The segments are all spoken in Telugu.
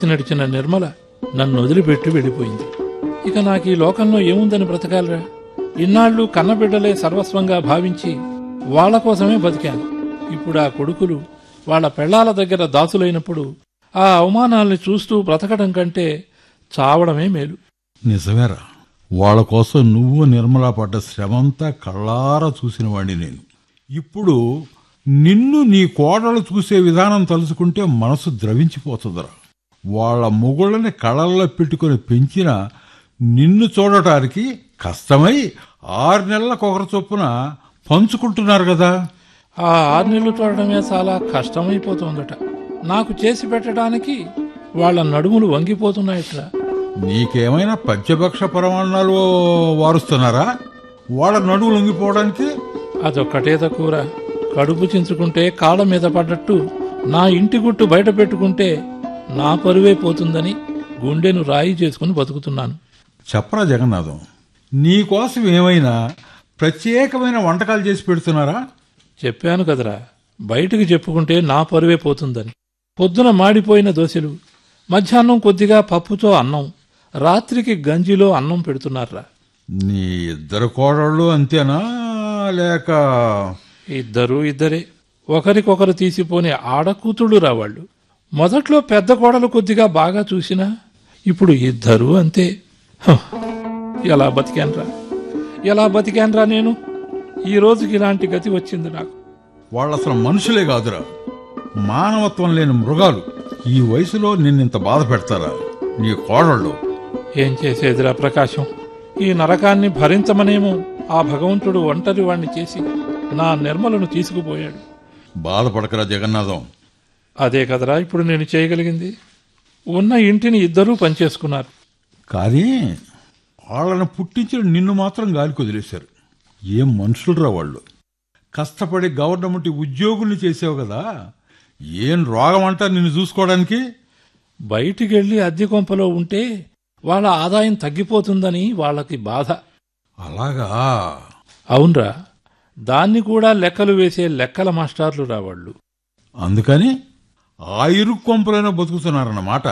నడిచిన నిర్మల నన్ను వదిలిపెట్టి వెళ్ళిపోయింది ఇక నాకు ఈ లోకంలో ఏముందని బ్రతకాలరా ఇన్నాళ్ళు కన్నబిడ్డలే సర్వస్వంగా భావించి వాళ్ళ కోసమే బతికాను ఇప్పుడు ఆ కొడుకులు వాళ్ళ పెళ్లాల దగ్గర దాసులైనప్పుడు ఆ అవమానాల్ని చూస్తూ బ్రతకడం కంటే చావడమే మేలు నిజమేరా వాళ్ళ కోసం నువ్వు నిర్మలా పడ్డ శ్రమంతా కళ్ళారా చూసిన వాడిని నేను ఇప్పుడు నిన్ను నీ కోడలు చూసే విధానం తలుచుకుంటే మనసు ద్రవించిపోతుందిరా వాళ్ళ మొగుళ్ళని కళ్ళల్లో పెట్టుకుని పెంచిన నిన్ను చూడటానికి కష్టమై ఆరు నెలలకు ఒకరి చొప్పున పంచుకుంటున్నారు కదా ఆ ఆరు నెలలు చూడడమే చాలా కష్టమైపోతోందట నాకు చేసి పెట్టడానికి వాళ్ళ నడుములు వంగిపోతున్నాయట్రా నీకేమైనా పంచభక్ష ప్రమాణాలు వారుస్తున్నారా వాళ్ళ నడువులు లొంగిపోవడానికి అదొక్కటే తక్కువరా కడుపు చించుకుంటే కాళ్ళ మీద పడ్డట్టు నా ఇంటి గుట్టు బయట పెట్టుకుంటే నా పరువే పోతుందని గుండెను రాయి చేసుకుని బతుకుతున్నాను చెప్పరా జగన్నాథం నీకోసం ఏమైనా ప్రత్యేకమైన వంటకాలు చేసి పెడుతున్నారా చెప్పాను కదరా బయటికి చెప్పుకుంటే నా పరువే పోతుందని పొద్దున మాడిపోయిన దోశలు మధ్యాహ్నం కొద్దిగా పప్పుతో అన్నం రాత్రికి గంజిలో అన్నం పెడుతున్నారా నీ ఇద్దరు కోడళ్ళు అంతేనా లేక ఇద్దరు ఇద్దరే ఒకరికొకరు తీసిపోని ఆడకూతుళ్ళు రావాళ్ళు మొదట్లో పెద్ద కోడలు కొద్దిగా బాగా చూసినా ఇప్పుడు ఇద్దరు అంతే హ, ఎలా బతికాన్రా ఎలా బతికాన్రా నేను ఈ రోజుకి ఇలాంటి గతి వచ్చింది నాకు వాళ్ళు అసలు మనుషులే కాదురా మానవత్వం లేని మృగాలు ఈ వయసులో నిన్నింత బాధ పెడతారా నీ కోడళ్ళు ఏం చేసేదిరా ప్రకాశం ఈ నరకాన్ని భరించమనేమో ఆ భగవంతుడు ఒంటరి వాణ్ణి చేసి నా నిర్మలను తీసుకుపోయాడు బాధపడకరా జగన్నాథం అదే కదరా ఇప్పుడు నేను చేయగలిగింది ఉన్న ఇంటిని ఇద్దరూ పనిచేసుకున్నారు కానీ వాళ్ళని పుట్టించిన నిన్ను మాత్రం గాలికి వదిలేశారు ఏం మనుషులరా వాళ్ళు కష్టపడి గవర్నమెంట్ ఉద్యోగుల్ని చేసావు కదా ఏం రోగం అంటా నిన్ను చూసుకోవడానికి బయటికి వెళ్లి అద్దె కొంపలో ఉంటే వాళ్ళ ఆదాయం తగ్గిపోతుందని వాళ్ళకి బాధ అలాగా అవునరా దాన్ని కూడా లెక్కలు వేసే లెక్కల మాస్టార్లు రా వాళ్ళు అందుకని ఆ ఇరుకు కొంపలైనా బతుకుతున్నారన్నమాట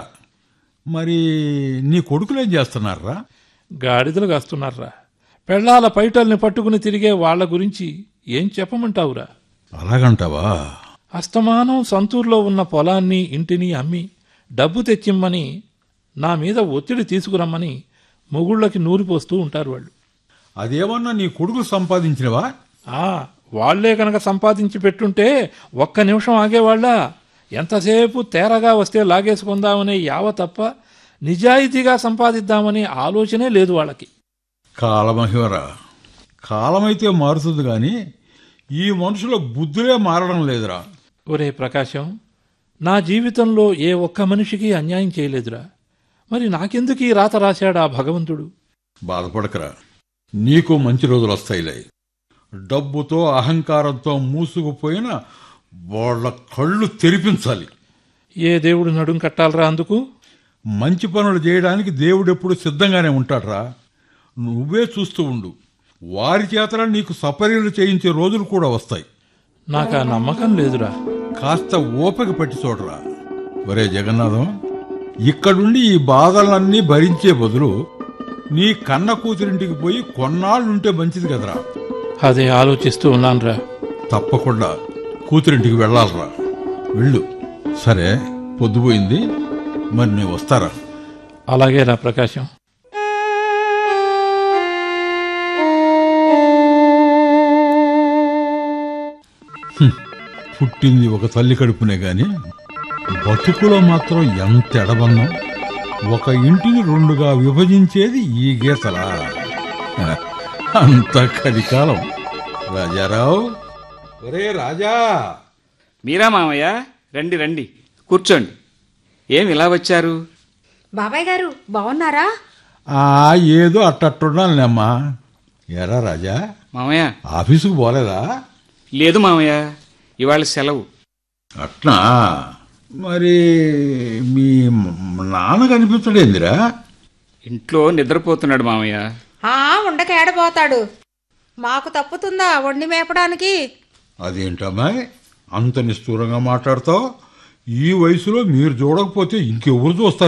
మరి నీ కొడుకులేం చేస్తున్నారా గాడిదలు కాస్తున్నారా పెళ్లాల పైటల్ని పట్టుకుని తిరిగే వాళ్ళ గురించి ఏం చెప్పమంటావురా అలాగంటావా అస్తమానం సంతూర్లో ఉన్న పొలాన్ని ఇంటిని అమ్మి డబ్బు తెచ్చిమ్మని నా మీద ఒత్తిడి తీసుకురమ్మని మొగుళ్ళకి నూరిపోస్తూ ఉంటారు వాళ్ళు అదేమన్నా నీ కొడుకులు సంపాదించినవా ఆ వాళ్లే కనుక సంపాదించి పెట్టుంటే ఒక్క నిమిషం ఆగేవాళ్ళ ఎంతసేపు తేరగా వస్తే లాగేసుకుందామనే యావ తప్ప నిజాయితీగా సంపాదిద్దామనే ఆలోచనే లేదు వాళ్ళకి కాలమహివరా కాలమైతే మారుతుంది గాని ఈ మనుషుల బుద్ధులే మారడం లేదురా ఒరే ప్రకాశం నా జీవితంలో ఏ ఒక్క మనిషికి అన్యాయం చేయలేదురా మరి నాకెందుకు ఈ రాత రాశాడు ఆ భగవంతుడు బాధపడకరా నీకు మంచి రోజులు వస్తాయిలే డబ్బుతో అహంకారంతో మూసుకుపోయిన వాళ్ళ కళ్ళు తెరిపించాలి ఏ దేవుడు నడుం కట్టాలరా అందుకు మంచి పనులు చేయడానికి దేవుడెప్పుడు సిద్ధంగానే ఉంటాడ్రా నువ్వే చూస్తూ ఉండు వారి చేతన నీకు సపర్యలు చేయించే రోజులు కూడా వస్తాయి నాకు ఆ నమ్మకం లేదురా కాస్త ఓపిక పట్టి చూడరా ఒరే జగన్నాథం ఇక్కడుండి ఈ బాధలన్నీ భరించే బదులు నీ కన్న కూతురింటికి పోయి కొన్నాళ్ళుంటే మంచిది కదరా అదే ఆలోచిస్తూ ఉన్నానురా తప్పకుండా కూతురింటికి వెళ్ళాలరా వెళ్ళు సరే పొద్దుపోయింది మరి నేను వస్తారా అలాగేరా ప్రకాశం పుట్టింది ఒక తల్లి కడుపునే గాని బతుకులో మాత్రం ఎంత ఎడబన్నాం ఒక ఇంటిని రెండుగా విభజించేది ఈ గీతలా హ, అంత కలికాలం రాజారావు ఒరే రాజా మీరా మామయ్య రండి రండి కూర్చోండి ఏం ఇలా వచ్చారు బాబాయ్ గారు బాగున్నారా ఆ ఏదో అట్టట్టున్నానులేమ్మా ఎరా రాజా మామయ్య ఆఫీసుకు పోలేదా లేదు మామయ్య ఇవాళ సెలవు అట్నా మరి మీ మ- నాన్న కనిపించడేందిరా ఇంట్లో నిద్రపోతున్నాడు మామయ్య ఆ ఉండక ఏడబోతాడు మాకు తప్పుతుందా వండి మేపడానికి అదేంటమ్మాయి అంత నిష్ఠూరంగా మాట్లాడతావు ఈ వయసులో మీరు చూడకపోతే ఇంకెవరు చూస్తారు